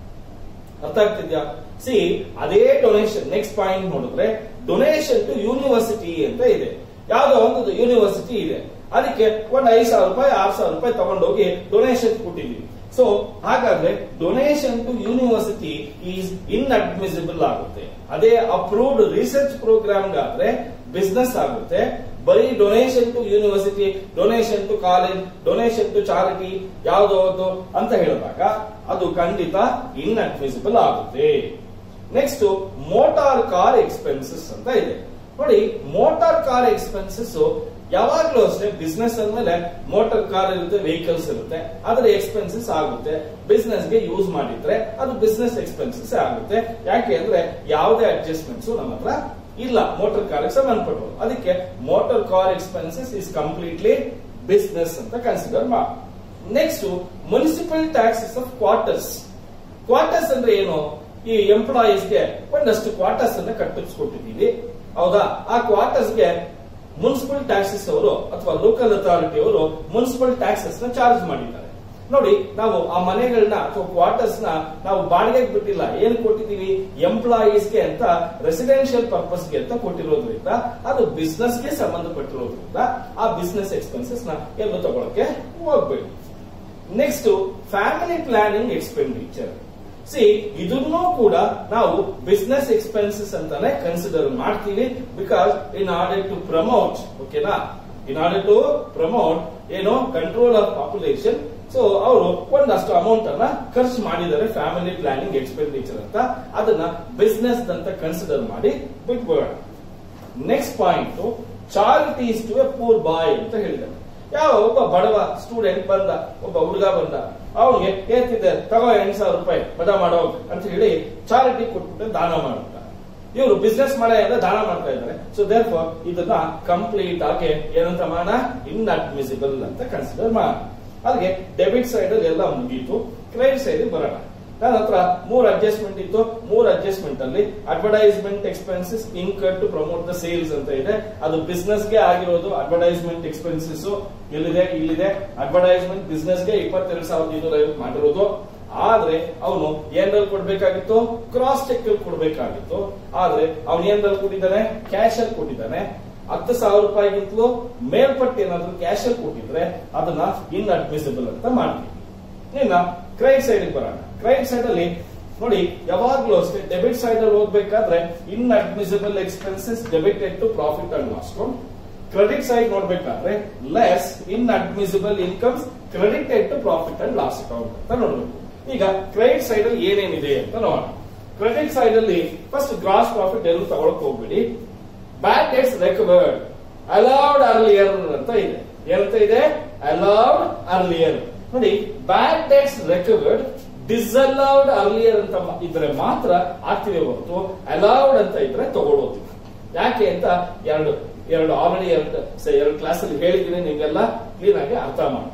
ಅರ್ಥ ಆಗ್ತಿದ್ಯಾ ಸಿ ಅದೇ ಡೊನೇಷನ್ ನೆಕ್ಸ್ಟ್ ಪಾಯಿಂಟ್ ನೋಡಿದ್ರೆ ಡೊನೇಷನ್ ಟು ಯೂನಿವರ್ಸಿಟಿ ಅಂತ ಇದೆ ಯಾವ್ದೋ ಒಂದು ಯೂನಿವರ್ಸಿಟಿ ಇದೆ ಅದಕ್ಕೆ ಒಂದ್ ಐದು ಸಾವಿರ ರೂಪಾಯಿ ಆರು ಸಾವಿರ ರೂಪಾಯಿ ತಗೊಂಡೋಗಿ ಡೊನೇಷನ್ ಕೊಟ್ಟಿದ್ದೀವಿ ಸೊ ಹಾಗಾದ್ರೆ donation to university is inadmissible ಆಗುತ್ತೆ ಅದೇ ಅಪ್ರೂವ್ಡ್ ರಿಸರ್ಚ್ ಪ್ರೋಗ್ರಾಮ್ಗಾದ್ರೆ ಬಿಸ್ನೆಸ್ ಆಗುತ್ತೆ ಬರೀ donation to university donation to college donation to charity ಯಾವುದೋ ಒಂದು ಅಂತ ಹೇಳಿದಾಗ ಅದು ಖಂಡಿತ ಇನ್ಅಡ್ಮಿಸಿಬಲ್ ಆಗುತ್ತೆ ನೆಕ್ಸ್ಟ್ ಮೋಟಾರ್ ಕಾರ್ ಎಕ್ಸ್ಪೆನ್ಸಸ್ ಅಂತ ಇದೆ ನೋಡಿ ಮೋಟಾರ್ ಕಾರ್ ಎಕ್ಸ್ಪೆನ್ಸಸ್ ಯಾವಾಗ್ಲೂ ಅಷ್ಟೇ ಬಿಸ್ನೆಸ್ ಅಂದ್ಮೇಲೆ ಮೋಟಾರ್ ಕಾರ್ ಇರುತ್ತೆ ವೆಹಿಕಲ್ಸ್ ಇರುತ್ತೆ ಅದರ ಎಕ್ಸ್ಪೆನ್ಸಸ್ ಆಗುತ್ತೆ ಬಿಸ್ನೆಸ್ ಗೆ ಯೂಸ್ ಮಾಡಿದ್ರೆ ಅದು ಬಿಸ್ನೆಸ್ ಎಕ್ಸ್ಪೆನ್ಸಸ್ ಆಗುತ್ತೆ ಯಾಕೆ ಅಂದ್ರೆ ಯಾವುದೇ ಅಡ್ಜಸ್ಟ್ಮೆಂಟ್ಸ್ ನಮ್ಮ ಹತ್ರ ಇಲ್ಲ ಮೋಟಾರ್ ಕಾರ್ ಸಂಬಂಧಪಟ್ಟು ಅದಕ್ಕೆ motor car expenses is completely business ಅಂತ ಕನ್ಸಿಡರ್ ಮಾಡಿ next municipal taxes of quarters quarters ಅಂದ್ರೆ ಏನು ಈ ಎಂಪ್ಲಾಯೀಸ್ಗೆ ಒಂದಷ್ಟು ಕ್ವಾರ್ಟರ್ಸ್ ಅನ್ನ ಕಟ್ಟಿಸ್ಕೊಟ್ಟಿದ್ದೀವಿ ಹೌದಾ ಆ ಕ್ವಾರ್ಟರ್ಸ್ಗೆ ಮುನ್ಸಿಪಲ್ ಟ್ಯಾಕ್ಸಸ್ ಅವರು ಅಥವಾ ಲೋಕಲ್ ಅಥಾರಿಟಿ ಅವರು ಮುನ್ಸಿಪಲ್ ಟ್ಯಾಕ್ಸಸ್ ನ ಚಾರ್ಜ್ ಮಾಡಿದ್ದಾರೆ ನೋಡಿ ನಾವು ಆ ಮನೆಗಳನ್ನ ಅಥವಾ ಕ್ವಾರ್ಟರ್ಸ್ ನ ನಾವು ಬಾಡಿಗೆಗೆ ಬಿಟ್ಟಿಲ್ಲ ಏನ್ ಕೊಟ್ಟಿದೀವಿ ಎಂಪ್ಲಾಯೀಸ್ಗೆ ಅಂತ ರೆಸಿಡೆನ್ಷಿಯಲ್ ಪರ್ಪಸ್ಗೆ ಅಂತ ಕೊಟ್ಟಿರೋದ್ರಿಂದ ಅದು ಬಿಸ್ನೆಸ್ ಗೆ ಸಂಬಂಧಪಟ್ಟಿರೋದ್ರಿಂದ ಆ ಬಿಸ್ನೆಸ್ ಎಕ್ಸ್ಪೆನ್ಸಸ್ ನ ಎಲ್ಲೂ ತಗೊಳಕ್ಕೆ ಹೋಗ್ಬೇಕು next family planning expenditure see ಇದನ್ನು ಕೂಡ ನಾವು ಬಿಸ್ನೆಸ್ ಎಕ್ಸ್ಪೆನ್ಸಸ್ ಅಂತಾನೆ ಕನ್ಸಿಡರ್ ಮಾಡ್ತೀವಿ because in order to promote ಓಕೆನಾ ಇನ್ ಆರ್ಡರ್ ಟು ಪ್ರಮೋಟ್ ಏನು ಕಂಟ್ರೋಲ್ ಆಫ್ ಪಾಪ್ಯುಲೇಷನ್ ಸೊ ಅವರು ಒಂದಷ್ಟು ಅಮೌಂಟ್ ಅನ್ನ ಖರ್ಚು ಮಾಡಿದ್ದಾರೆ ಫ್ಯಾಮಿಲಿ ಪ್ಲಾನಿಂಗ್ ಎಕ್ಸ್ಪೆಂಡಿಚರ್ ಅಂತ ಅದನ್ನ ಬಿಸ್ನೆಸ್ ಅಂತ ಕನ್ಸಿಡರ್ ಮಾಡಿ ಬಿಟ್ಬಿಡೋಣ next point charities to a poor boy ಅಂತ ಹೇಳಿದ್ದಾರೆ ಯಾವ ಒಬ್ಬ ಬಡವ ಸ್ಟೂಡೆಂಟ್ ಬಂದ ಒಬ್ಬ ಹುಡುಗ ಬಂದ ಅವನಿಗೆ ಹೇಳ್ತಿದ್ದೆ ತಗೋ ಎಂಟು ಸಾವಿರ ರೂಪಾಯಿ ಮಜಾ ಮಾಡೋ ಅಂತ ಹೇಳಿ ಚಾರಿಟಿ ಕೊಟ್ಬಿಟ್ಟು ದಾನ ಮಾಡುತ್ತ ಇವರು ಬಿಸ್ನೆಸ್ ಮಾಡೋ ಅಂದ್ರೆ ದಾನ ಮಾಡ್ತಾ ಇದ್ದಾರೆ ಸೊ ದೇರ್ ಫಾರ್ ಇದನ್ನ ಕಂಪ್ಲೀಟ್ ಆಗಿ ಏನಂತ ಮಾಡೋಣ ಇನ್ಅಡ್ಮಿಸಿಬಲ್ ಅಂತ ಕನ್ಸಿಡರ್ ಮಾಡ ಅಲ್ಲಿಗೆ ಡೆಬಿಟ್ ಸೈಡ್ ಅಲ್ಲಿ ಎಲ್ಲ ಮುಗೀತು ಕ್ರೆಡಿಟ್ ಸೈಡ್ ಬರೋಣ ನನ್ನ ಹತ್ರ ಮೂರ್ ಅಡ್ಜಸ್ಟ್ಮೆಂಟ್ ಇತ್ತು ಮೂರ್ ಅಡ್ಜಸ್ಟ್ಮೆಂಟ್ ಅಲ್ಲಿ advertisement expenses incurred to promote the sales ಅಂತ ಇದೆ ಅದು ಬಿಸ್ನೆಸ್ ಗೆ ಆಗಿರೋದು ಅಡ್ವರ್ಟೈಸ್ಮೆಂಟ್ ಎಕ್ಸ್ಪೆನ್ಸಸ್ ಎಲ್ಲಿದೆ ಇಲ್ಲಿದೆ ಅಡ್ವರ್ಟೈಸ್ಮೆಂಟ್ ಬಿಸ್ನೆಸ್ ಗೆ ಇಪ್ಪತ್ತೆರಡು ಸಾವಿರದ ಇನ್ನೂರ ಐವತ್ತು ಮಾಡಿರೋದು ಆದ್ರೆ ಅವನು ಏನ್ರಲ್ಲಿ ಕೊಡ್ಬೇಕಾಗಿತ್ತು ಕ್ರಾಸ್ ಚೆಕ್ ಅಲ್ಲಿ ಕೊಡ್ಬೇಕಾಗಿತ್ತು ಆದ್ರೆ ಅವನು ಏನ್ರಲ್ಲಿ ಕೊಟ್ಟಿದ್ದಾನೆ ಕ್ಯಾಶ್ ಅಲ್ಲಿ ಕೊಟ್ಟಿದ್ದಾನೆ ಹತ್ತು ಸಾವಿರ ರೂಪಾಯಿಗಿಂತಲೂ ಮೇಲ್ಪಟ್ಟು ಏನಾದ್ರು ಕ್ಯಾಶ್ ಅಲ್ಲಿ ಕೊಟ್ಟಿದ್ರೆ ಅದನ್ನ ಇನ್ ಅಡ್ಮಿಸಿಬಲ್ ಅಂತ ಮಾಡ್ತೀವಿ ಇನ್ನ ಕ್ರೆಡಿಟ್ ಸೈಡ್ ಬರೋಣ ಕ್ರೆಡಿಟ್ ಸೈಡ್ ಅಲ್ಲಿ ನೋಡಿ ಯಾವಾಗ್ಲೂ ಅಷ್ಟೇ ಡೆಬಿಟ್ ಸೈಡ್ ಅಲ್ಲಿ ಹೋಗ್ಬೇಕಾದ್ರೆ inadmissible expenses debited to profit and loss account credit side ನೋಡ್ಬೇಕಾದ್ರೆ less inadmissible incomes credited to profit and loss account ಅಂತ ನೋಡ್ಬೇಕು ಈಗ ಕ್ರೆಡಿಟ್ ಸೈಡ್ ಅಲ್ಲಿ ಏನೇನಿದೆ ಅಂತ ನೋಡೋಣ ಕ್ರೆಡಿಟ್ ಸೈಡ್ ಅಲ್ಲಿ ಫಸ್ಟ್ ಗ್ರಾಸ್ ಪ್ರಾಫಿಟ್ ಎಲ್ಲೂ ತಗೊಳಕ್ ಹೋಗ್ಬೇಡಿ bad debts recovered allowed earlier ಅಂತ ಇದೆ ಏನಂತ ಇದೆ ಅಲೌಡ್ ಅರ್ಲಿಯರ್ ನೋಡಿ ಬ್ಯಾಡ್ ಡೆಟ್ಸ್ ರೆಕವರ್ಡ್ ಡಿಸಲೌಡ್ ಅರ್ಲಿಯರ್ ಅಂತ ಮ- ಇದ್ರೆ ಮಾತ್ರ ಆಗ್ತಿವೆ ಹೊರತು ಅಲೌಡ್ ಅಂತ ಇದ್ರೆ ತಗೊಳ್ಳೋದು ಯಾಕೆ ಅಂತ ಎರಡು ಎರಡು ಆಲ್ರೆಡಿ ಎರಡು ಸ- ಎರಡು ಕ್ಲಾಸ್ ಅಲ್ಲಿ ಹೇಳಿದ್ದೀನಿ ನಿಮ್ಗೆಲ್ಲ ಕ್ಲೀನ್ ಆಗಿ ಅರ್ಥ ಮಾಡಿ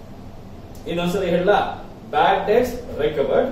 ಇನ್ನೊಂದ್ಸರಿ ಹೇಳ bad debts recovered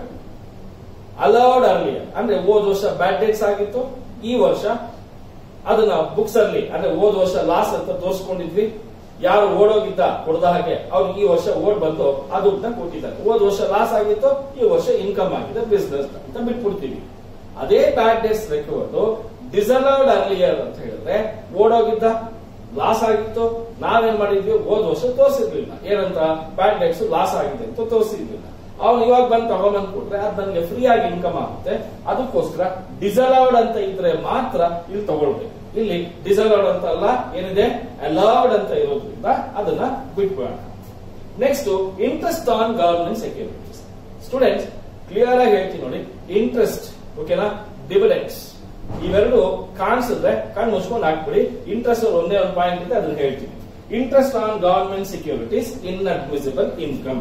allowed earlier ಅಂದ್ರೆ ಹೋದ್ ವರ್ಷ ಬ್ಯಾಡ್ ಡೇಟ್ಸ್ ಆಗಿತ್ತು ಈ ವರ್ಷ ಅದನ್ನ ಬುಕ್ಸ್ ಅಲ್ಲಿ ಅಂದ್ರೆ ಹೋದ್ ವರ್ಷ ಲಾಸ್ ಅಂತ ತೋರಿಸ್ಕೊಂಡಿದ್ವಿ ಯಾರು ಓಡೋಗಿದ್ದ ಕೊಡದ ಹಾಗೆ ಅವ್ನಿಗೆ ಈ ವರ್ಷ ಓಡ್ ಬಂದು ಆ ದುಡ್ಡನ್ನ ಕೊಟ್ಟಿದ್ದಾರೆ ಹೋದ್ ವರ್ಷ ಲಾಸ್ ಆಗಿತ್ತು ಈ ವರ್ಷ ಇನ್ಕಮ್ ಆಗಿದೆ ಬಿಸ್ನೆಸ್ ಅಂತ ಬಿಟ್ಬಿಡ್ತೀವಿ ಅದೇ bad debts recovered disallowed earlier ಅಂತ ಹೇಳಿದ್ರೆ ಓಡೋಗಿದ್ದ ಲಾಸ್ ಆಗಿತ್ತು ನಾವೇನ್ ಮಾಡಿದ್ವಿ ಹೋದ್ ವರ್ಷ ತೋರಿಸಿರ್ಲಿಲ್ಲ ಏನಂತ ಬ್ಯಾಡ್ ಡೇಟ್ಸ್ ಲಾಸ್ ಆಗಿದೆ ಅಂತ ತೋರಿಸಿರ್ಲಿಲ್ಲ ಅವ್ನು ಇವಾಗ ಬಂದು ತಗೊಂಬಂದ್ ಕೊಟ್ರೆ ಅದು ನನಗೆ ಫ್ರೀ ಆಗಿ ಇನ್ಕಮ್ ಆಗುತ್ತೆ ಅದಕ್ಕೋಸ್ಕರ ಡಿಸಲೌಡ್ ಅಂತ ಇದ್ರೆ ಮಾತ್ರ ಇಲ್ಲಿ ತಗೊಳ್ಬೇಕು ಇಲ್ಲಿ ಡಿಸಲೌಡ್ ಅಂತ ಅಲ್ಲ ಏನಿದೆ ಅಲೌಡ್ ಅಂತ ಇರೋದ್ರಿಂದ ಅದನ್ನ ಬಿಟ್ಬೇಡ next interest on government securities students clear ಆಗಿ ಹೇಳ್ತೀನಿ ನೋಡಿ ಇಂಟ್ರೆಸ್ಟ್ ಓಕೆನಾ ಡಿವಿಡೆಂಡ್ಸ್ ಇವೆರಡು ಕಾಣಿಸಿದ್ರೆ ಕಣ್ಣು ಮುಚ್ಕೊಂಡು ಹಾಕ್ಬಿಡಿ ಇಂಟ್ರೆಸ್ಟ್ ಒಂದೇ ಒಂದು ಪಾಯಿಂಟ್ ಇದೆ ಅದನ್ನ ಹೇಳ್ತೀನಿ interest on government securities inadmissible income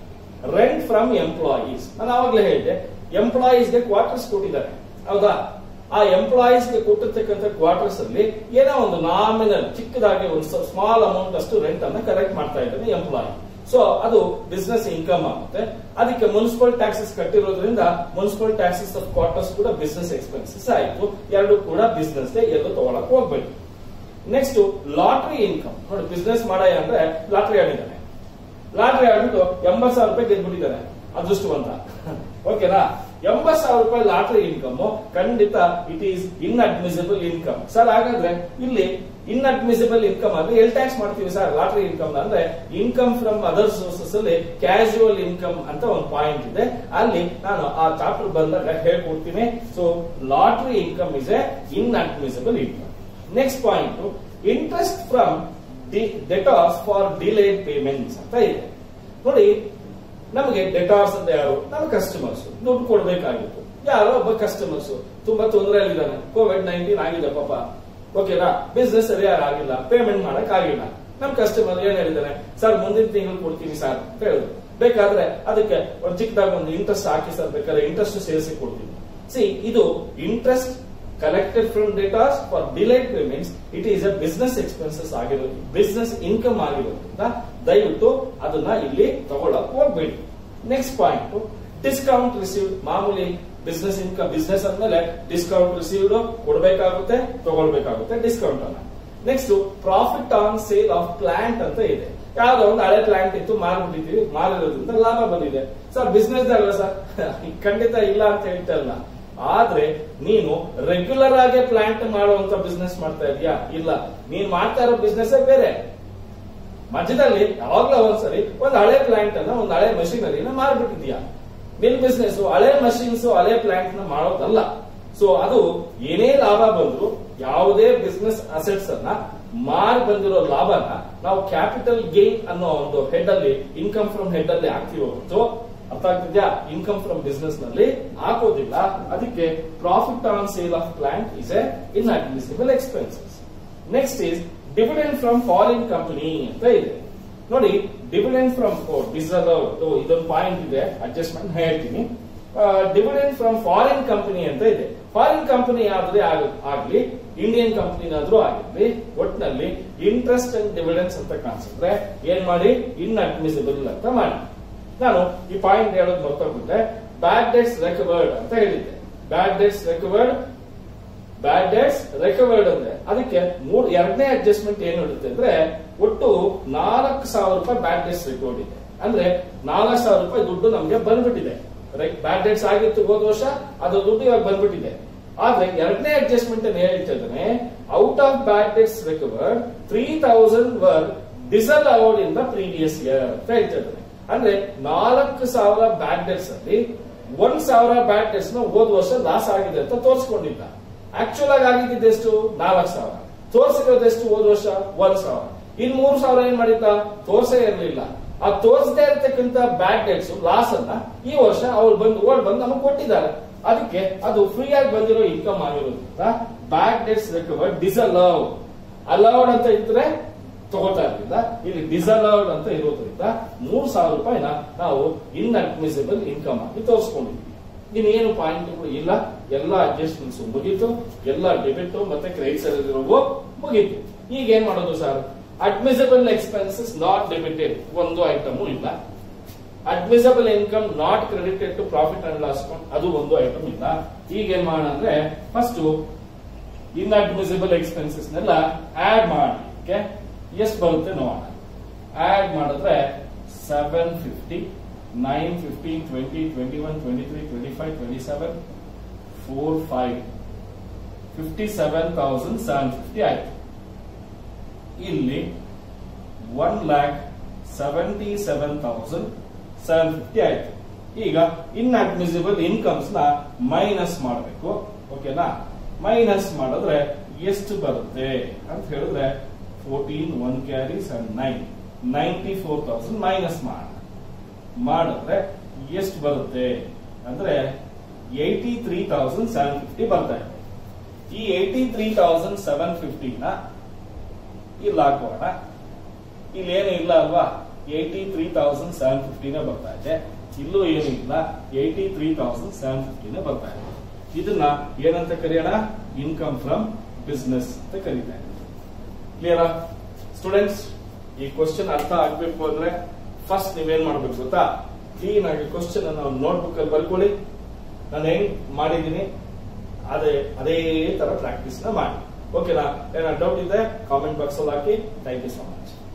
rent from employees ನಾನು ಆವಾಗಲೇ ಹೇಳಿದೆ ಎಂಪ್ಲಾಯೀಸ್ಗೆ ಕ್ವಾರ್ಟರ್ಸ್ ಕೊಟ್ಟಿದ್ದಾರೆ ಹೌದಾ ಆ ಎಂಪ್ಲಾಯೀಸ್ಗೆ ಕೊಟ್ಟಿರ್ತಕ್ಕಂಥ ಕ್ವಾರ್ಟರ್ಸ್ ಅಲ್ಲಿ ಏನೋ ಒಂದು ನಾಮಿನಲ್ ಚಿಕ್ಕದಾಗಿ ಒಂದು ಸ್ಮಾಲ್ ಅಮೌಂಟ್ ಅಷ್ಟು ರೆಂಟ್ ಅನ್ನ ಕಲೆಕ್ಟ್ ಮಾಡ್ತಾ ಇದ್ದಾನೆ ಎಂಪ್ಲಾಯಿ ಸೊ ಅದು ಬಿಸ್ನೆಸ್ ಇನ್ಕಮ್ ಆಗುತ್ತೆ ಅದಕ್ಕೆ ಮುನ್ಸಿಪಲ್ ಟ್ಯಾಕ್ಸಸ್ ಕಟ್ಟಿರೋದ್ರಿಂದ ಮುನ್ಸಿಪಲ್ ಟ್ಯಾಕ್ಸಸ್ ಆಫ್ ಕ್ವಾರ್ಟರ್ಸ್ ಕೂಡ ಬಿಸ್ನೆಸ್ ಎಕ್ಸ್ಪೆನ್ಸಸ್ ಆಯ್ತು ಎರಡು ಕೂಡ ಬಿಸ್ನೆಸ್ ಎಲ್ಲೂ ತಗೊಳಕ್ ಹೋಗ್ಬೇಕು ನೆಕ್ಸ್ಟ್ ಲಾಟ್ರಿ ಇನ್ಕಮ್ ನೋಡಿ ಬಿಸ್ನೆಸ್ ಮಾಡಯ ಅಂದ್ರೆ ಲಾಟ್ರಿ ಆಡಿದ್ದಾನೆ ಲಾಟ್ರಿ ಆಡ್ಬಿಟ್ಟು ಎಂಬತ್ ಸಾವಿರ ರೂಪಾಯಿ ಗೆದ್ಬಿಟ್ಟಿದ್ದಾನೆ ಅದೃಷ್ಟವಂತ ಓಕೆನಾ ಎಂಬತ್ ಸಾವಿರ ರೂಪಾಯಿ ಲಾಟ್ರಿ ಇನ್ಕಮ್ ಖಂಡಿತ it is inadmissible income sir ಹಾಗಾದ್ರೆ ಇಲ್ಲಿ ಇನ್ ಅಡ್ಮಿಸಿಬಲ್ ಇನ್ಕಮ್ ಆದ್ರೆ ಎಲ್ ಟ್ಯಾಕ್ಸ್ ಮಾಡ್ತೀವಿ ಸರ್ ಲಾಟ್ರಿ ಇನ್ಕಮ್ ಅಂದ್ರೆ ಇನ್ಕಮ್ ಫ್ರಮ್ ಅದರ್ ಸೋರ್ಸಸ್ ಅಲ್ಲಿ ಕ್ಯಾಶುವಲ್ ಇನ್ಕಮ್ ಅಂತ ಒಂದು ಪಾಯಿಂಟ್ ಇದೆ ಅಲ್ಲಿ ನಾನು ಆ ಚಾಪ್ಟರ್ ಬಂದಾಗ ಹೇಳ್ಕೊಡ್ತೀನಿ so lottery income is a inadmissible income next point interest from debtors for delayed payments ಅಂತ ಇದೆ ನೋಡಿ ನಮಗೆ ಡೆಟಾರ್ಸ್ ಅಂತ ಯಾರು ನಮ್ಮ ಕಸ್ಟಮರ್ಸ್ ದುಡ್ಡು ಕೊಡ್ಬೇಕಾಗಿತ್ತು ಯಾರೋ ಒಬ್ಬ ಕಸ್ಟಮರ್ಸ್ ತುಂಬಾ ತೊಂದರೆಯಲ್ಲಿದ್ದಾನೆ ಕೋವಿಡ್ ನೈನ್ಟೀನ್ ಆಗಿದೆ ಪಾಪ ಓಕೆನಾ ಬಿಸ್ನೆಸ್ ಸರಿಯಾಗಿ ಆಗಿಲ್ಲ ಪೇಮೆಂಟ್ ಮಾಡಕ್ ಆಗಿಲ್ಲ ನಮ್ ಕಸ್ಟಮರ್ ಏನ್ ಹೇಳಿದಾನೆ ಸರ್ ಮುಂದಿನ ತಿಂಗಳು ಕೊಡ್ತೀನಿ ಸರ್ ಅಂತ ಹೇಳಿದ್ರು ಬೇಕಾದ್ರೆ ಅದಕ್ಕೆ ಒಂದು ಚಿಕ್ಕದಾಗ ಒಂದು ಇಂಟ್ರೆಸ್ಟ್ ಹಾಕಿ ಸರ್ ಬೇಕಾದ್ರೆ ಇಂಟ್ರೆಸ್ಟ್ ಸೇರಿಸಿ ಕೊಡ್ತೀನಿ ಸಿ ಇದು interest collected from debtors for delayed payments it is a business expenses ಆಗಿರೋದು ಬಿಸ್ನೆಸ್ ಇನ್ಕಮ್ ಆಗಿರೋದ್ರಿಂದ ದಯವಿಟ್ಟು ಅದನ್ನ ಇಲ್ಲಿ ತಗೊಳಕ್ ಹೋಗ್ಬೇಡಿ ನೆಕ್ಸ್ಟ್ ಪಾಯಿಂಟ್ ಡಿಸ್ಕೌಂಟ್ ರಿಸೀವ್ಡ್ ಮಾಮೂಲಿ ಬಿಸ್ನೆಸ್ ಇನ್ಕಮ್ ಬಿಸ್ನೆಸ್ ಅಂದ್ಮೇಲೆ ಡಿಸ್ಕೌಂಟ್ ರಿಸೀವ್ಡ್ ಕೊಡಬೇಕಾಗುತ್ತೆ ತಗೊಳ್ಬೇಕಾಗುತ್ತೆ ಡಿಸ್ಕೌಂಟ್ ಅನ್ನ next profit on sale of plant ಅಂತ ಇದೆ ಯಾವ್ದೋ ಒಂದು ಹಳೆ ಪ್ಲಾಂಟ್ ಇತ್ತು ಮಾರ್ಬಿಟ್ಟಿದ್ದೀವಿ ಮಾರಿರೋದ್ರಿಂದ ಲಾಭ ಬಂದಿದೆ ಸರ್ ಬಿಸ್ನೆಸ್ ಅಲ್ವಾ ಸರ್ ಖಂಡಿತ ಇಲ್ಲ ಅಂತ ಹೇಳ್ತಾ ಇಲ್ಲ ಆದ್ರೆ ನೀನು ರೆಗ್ಯುಲರ್ ಆಗಿ ಪ್ಲಾಂಟ್ ಮಾಡುವಂತ ಬಿಸ್ನೆಸ್ ಮಾಡ್ತಾ ಇದೀಯಾ ಇಲ್ಲ ನೀನ್ ಮಾಡ್ತಾ ಇರೋ ಬಿಸ್ನೆಸ್ ಬೇರೆ ಮಧ್ಯದಲ್ಲಿ ಯಾವಾಗ್ಲೂ ಒಂದ್ಸರಿ ಒಂದು ಹಳೆ ಪ್ಲಾಂಟ್ ಅನ್ನ ಒಂದು ಹಳೆ ಮಷೀನರಿನ ಮಾರ್ಬಿಟ್ಟಿದ್ಯಾ ನಿನ್ ಬಿಸ್ನೆಸ್ ಹಳೆ ಮಷೀನ್ಸ್ ಹಳೆ ಪ್ಲಾಂಟ್ ನ ಮಾಡೋದಲ್ಲ ಸೊ ಅದು ಏನೇ ಲಾಭ ಬಂದ್ರು ಯಾವುದೇ ಬಿಸ್ನೆಸ್ ಅಸೆಟ್ಸ್ ಅನ್ನ ಮಾರ್ ಬಂದಿರೋ ಲಾಭನ ನಾವು ಕ್ಯಾಪಿಟಲ್ ಗೇನ್ ಅನ್ನೋ ಒಂದು ಹೆಡ್ ಅಲ್ಲಿ ಇನ್ಕಮ್ ಫ್ರಮ್ ಹೆಡ್ ಅಲ್ಲಿ ಹಾಕ್ತಿವಿ ಹೊರತು ಅರ್ಥ ಆಗ್ತಿದ್ಯಾ ಇನ್ಕಮ್ ಫ್ರಮ್ ಬಿಸ್ನೆಸ್ ನಲ್ಲಿ ಹಾಕೋದಿಲ್ಲ ಅದಕ್ಕೆ profit on sale of plant is a inadmissible expenses next is dividend from foreign company ಅಂತ ಇದೆ ನೋಡಿ ಡಿವಿಡೆಂಡ್ ಫ್ರಮ್ ಡಿಸಲ್ ಇದೊಂದು ಪಾಯಿಂಟ್ ಇದೆ ಅಡ್ಜಸ್ಟ್ಮೆಂಟ್ ಹೇಳ್ತೀನಿ ಡಿವಿಡೆಂಡ್ ಫ್ರಮ್ ಫಾರಿನ್ ಕಂಪನಿ ಅಂತ ಇದೆ ಫಾರಿನ್ ಕಂಪನಿ ಯಾವ್ದೇ ಆಗ್ಲಿ ಇಂಡಿಯನ್ ಕಂಪನಿನಾದ್ರೂ ಆಗಿರ್ಲಿ ಒಟ್ಟಿನಲ್ಲಿ ಇಂಟ್ರೆಸ್ಟ್ ಅಂಡ್ ಡಿವಿಡೆನ್ಸ್ ಅಂತ ಕಾಣಿಸಿದ್ರೆ ಏನ್ ಮಾಡಿ ಇನ್ ಅಡ್ಮಿಸಿಬಲ್ ಅಂತ ಮಾಡಿ ನಾನು ಈ ಪಾಯಿಂಟ್ ಹೇಳೋದು ಮರ್ತೋಗ್ಬಿಟ್ಟೆ ಬ್ಯಾಡ್ ಡೆಟ್ಸ್ ರೆಕವರ್ಡ್ ಅಂತ ಹೇಳಿದ್ದೆ bad debts recovered bad debts recovered ಅಂದ್ರೆ ಅದಕ್ಕೆ ಮೂರ್ ಎರಡನೇ ಅಡ್ಜಸ್ಟ್ಮೆಂಟ್ ಏನು ಇರುತ್ತೆ ಅಂದ್ರೆ ಒಟ್ಟು ನಾಲ್ಕು ಸಾವಿರ ರೂಪಾಯಿ ಬ್ಯಾಡ್ ಡೆಟ್ಸ್ ರೆಕಾರ್ಡ್ ಇದೆ ಅಂದ್ರೆ ನಾಲ್ಕು ಸಾವಿರ ರೂಪಾಯಿ ದುಡ್ಡು ನಮ್ಗೆ ಬಂದ್ಬಿಟ್ಟಿದೆ ಬ್ಯಾಡ್ ಡೆಟ್ಸ್ ಆಗಿತ್ತು ಹೋದ ವರ್ಷ ಅದು ದುಡ್ಡು ಇವಾಗ ಬಂದ್ಬಿಟ್ಟಿದೆ ಆದ್ರೆ ಎರಡನೇ ಅಡ್ಜಸ್ಟ್ಮೆಂಟ್ ಅನ್ನು ಹೇಳ್ತಾ ಇದ್ದಾನೆ out of bad debts recovered three thousand were disallowed in the previous year ಅಂತ ಹೇಳ್ತಾ ಇದ್ದಾನೆ ಅಂದ್ರೆ ನಾಲ್ಕು ಸಾವಿರ ಬ್ಯಾಡ್ ಡೆಟ್ಸ್ ಅಲ್ಲಿ ಒಂದ್ ಸಾವಿರ ಬ್ಯಾಡ್ ಡೆಟ್ಸ್ ನ ಹೋದ ವರ್ಷ ಲಾಸ್ ಆಗಿದೆ ಅಂತ ತೋರಿಸ್ಕೊಂಡಿದ್ದ ಆಕ್ಚುಲ್ ಆಗಿ ಆಗಿದ್ದು ಎಷ್ಟು ನಾಲ್ಕು ಸಾವಿರ ತೋರಿಸಿರೋದು ಎಷ್ಟು ಹೋದ ವರ್ಷ ಒಂದ್ ಸಾವಿರ ಇನ್ ಮೂರು ಸಾವಿರ ಏನ್ ಮಾಡಿದ್ದ ತೋರ್ಸೇ ಇರಲಿಲ್ಲ ಆ ತೋರಿಸದೇ ಇರತಕ್ಕಂತ ಬ್ಯಾಡ್ ಡೆಟ್ಸ್ ಲಾಸ್ ಅನ್ನ ಈ ವರ್ಷ ಅವ್ರು ಬಂದು ಓಡ್ ಬಂದು ನಮಗೆ ಕೊಟ್ಟಿದ್ದಾರೆ ಅದಕ್ಕೆ ಅದು ಫ್ರೀ ಆಗಿ ಬಂದಿರೋ ಇನ್ಕಮ್ ಆಗಿರೋದ್ರಿಂದ bad debts recover disallow allowed ಅಂತ ಇದ್ರೆ ತಗೋತಾ ಇರಲಿಲ್ಲ ಇಲ್ಲಿ ಡಿಸಲೌಡ್ ಅಂತ ಇರೋದ್ರಿಂದ ಮೂರ್ ಸಾವಿರ ರೂಪಾಯಿನ ನಾವು ಇನ್ ಅಡ್ಮಿಸಿಬಲ್ ಇನ್ಕಮ್ ಆಗಿ ತೋರಿಸ್ಕೊಂಡಿದ್ವಿ ಇನ್ನೇನು ಪಾಯಿಂಟ್ ಇಲ್ಲ ಎಲ್ಲ ಅಡ್ಜಸ್ಟ್ಮೆಂಟ್ಸ್ ಮುಗೀತು ಎಲ್ಲ ಡೆಬಿಟ್ ಮತ್ತೆ ಕ್ರೆಡಿಟ್ಸ್ ಇರೋವು ಮುಗೀತು ಈಗ ಏನ್ ಮಾಡೋದು sir admissible expenses not debited ಒಂದು ಐಟಮ್ ಇಲ್ಲ admissible income not credited to profit and loss account ಅದು ಒಂದು ಐಟಮ್ ಇಲ್ಲ ಈಗ ಏನ್ ಮಾಡೋಣ ಅಂದ್ರೆ ಫಸ್ಟ್ ಇನ್ ಅಡ್ಮಿಸಿಬಲ್ ಎಕ್ಸ್ಪೆನ್ಸಸ್ ನೆಲ್ಲ ಆಡ್ ಮಾಡಲಿಕ್ಕೆ ಎಷ್ಟು ಬರುತ್ತೆ ನೋಡೋಣ ಆಡ್ ಮಾಡಿದ್ರೆ seven fifty nine fifteen twenty twenty one twenty three twenty five twenty seven four five fifty seven thousand seven fifty ಆಯ್ತು ಇಲ್ಲಿ one lakh seventy seven thousand seven fifty ಆಯ್ತು ಈಗ ಇನ್ಅಡ್ಮಿಸಿಬಲ್ ಇನ್ಕಮ್ಸ್ ನ ಮೈನಸ್ ಮಾಡಬೇಕು ಓಕೆನಾ ಮೈನಸ್ ಮಾಡಿದ್ರೆ ಎಷ್ಟು ಬರುತ್ತೆ ಅಂತ ಹೇಳಿದ್ರೆ ಫೋರ್ಟೀನ್ ಒನ್ ಕ್ಯಾರೀಸ್ and nine ninety four thousand minus ಮಾಡ ಮಾಡಿದ್ರೆ ಎಷ್ಟು ಬರುತ್ತೆ ಅಂದ್ರೆ eighty three thousand seven fifty ಬರ್ತಾ ಇದೆ ಈ ಏಯ್ಟಿ ತ್ರೀ ತೌಸಂಡ್ ಸೆವೆನ್ ಫಿಫ್ಟಿನ ಇಲ್ಲಿ ಹಾಕೋಣ ಇಲ್ಲಿ ಏನು ಇಲ್ಲ ಅಲ್ವಾ ಏಯ್ಟಿ ತ್ರೀ ತೌಸಂಡ್ ಸೆವೆನ್ ಫಿಫ್ಟಿನೇ ಬರ್ತಾ ಇದೆ ಇಲ್ಲೂ ಏನು ಇಲ್ಲ ಏಯ್ಟಿ ತ್ರೀ ತೌಸಂಡ್ ಸೆವೆನ್ ಫಿಫ್ಟಿನೇ ಬರ್ತಾ ಇದೆ ಇದನ್ನ ಏನಂತ ಕರೆಯೋಣ ಇನ್ಕಮ್ ಫ್ರಮ್ ಬಿಸ್ನೆಸ್ ಅಂತ ಕರೀತಾರೆ ಕ್ಲಿಯರಾ ಸ್ಟೂಡೆಂಟ್ಸ್ ಈ ಕ್ವಶನ್ ಅರ್ಥ ಆಗ್ಬೇಕು ಅಂದ್ರೆ ಫಸ್ಟ್ ನೀವೇನ್ ಮಾಡ್ಬೇಕು ಗೊತ್ತಾ ಕ್ಲೀನ್ ಆಗಿ ಕ್ವಶನ್ ನಾವು ನೋಟ್ಬುಕ್ ಅಲ್ಲಿ ಬರ್ಕೊಳ್ಳಿ ನಾನು ಹೆಂಗ್ ಮಾಡಿದೀನಿ ಅದೇ ಅದೇ ತರ ಪ್ರಾಕ್ಟೀಸ್ ನ ಮಾಡಿ ಓಕೆನಾ ಏನಾದ್ರು ಡೌಟ್ ಇದೆ ಕಾಮೆಂಟ್ ಬಾಕ್ಸ್ ಅಲ್ಲಿ ಹಾಕಿ ಥ್ಯಾಂಕ್ ಯು ಸೊ ಮಚ್